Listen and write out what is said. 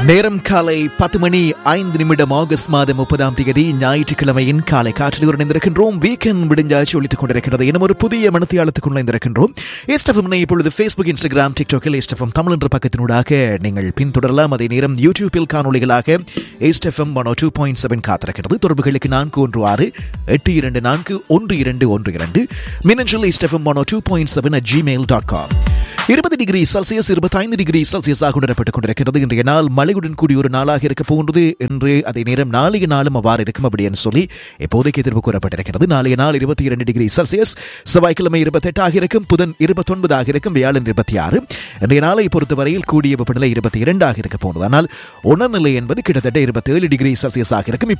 நேரம் காலை பத்து மணி ஐந்து நிமிடம் ஆகஸ்ட் மாதம் முப்பதாம் தேதி ஞாயிற்றுக்கிழமையின் காலை காற்றில் இணைந்திருக்கின்றோம் வீக்கெண்ட் விடிஞ்சாச்சு ஒழித்துக் கொண்டிருக்கிறது இன்னும் ஒரு புதிய மனத்தியாளத்துக்கு இணைந்திருக்கின்றோம் இஸ்டஃபம் இப்பொழுது ஃபேஸ்புக் இன்ஸ்டாகிராம் டிக்டாக்கில் இஸ்டஃபம் தமிழ் என்ற பக்கத்தினூடாக நீங்கள் பின்தொடரலாம் அதே நேரம் யூடியூப்பில் காணொலிகளாக இஸ்டஃபம் ஒன் டூ பாயிண்ட் செவன் காத்திருக்கிறது தொடர்புகளுக்கு நான்கு ஒன்று ஆறு எட்டு இரண்டு நான்கு ஒன்று இரண்டு ஒன்று இரண்டு மின்னஞ்சல் இஸ்டஃபம் one two point seven at Gmail dot com இருபது டிகிரி செல்சியஸ் இருபத்தைந்து டிகிரி செல்சியஸாக உணரப்பட்டுக் கொண்டிருக்கிறது இன்றைய நாள் மழையுடன் கூடிய ஒரு நாளாக இருக்க போன்றது என்று அதே நேரம் நாளைய நாளும் அவ்வாறு இருக்கும் அப்படின்னு சொல்லி இப்போதைக்கு எதிர்ப்பு கூறப்பட்டிருக்கிறது நாளைய நாள் இருபத்தி இரண்டு டிகிரி செல்சியஸ் செவ்வாய்க்கிழமை இருபத்தெட்டாக இருக்கும் புதன் இருபத்தொன்பதாக இருக்கும் வியாழன் இருபத்தி ஆறு இன்றைய நாளை பொறுத்தவரையில் கூடிய வெப்பநிலை இருபத்தி இரண்டாக இருக்க போனது ஆனால் உணர்நிலை என்பது கிட்டத்தட்ட இருபத்தி ஏழு டிகிரி செல்சியஸாக இருக்கும்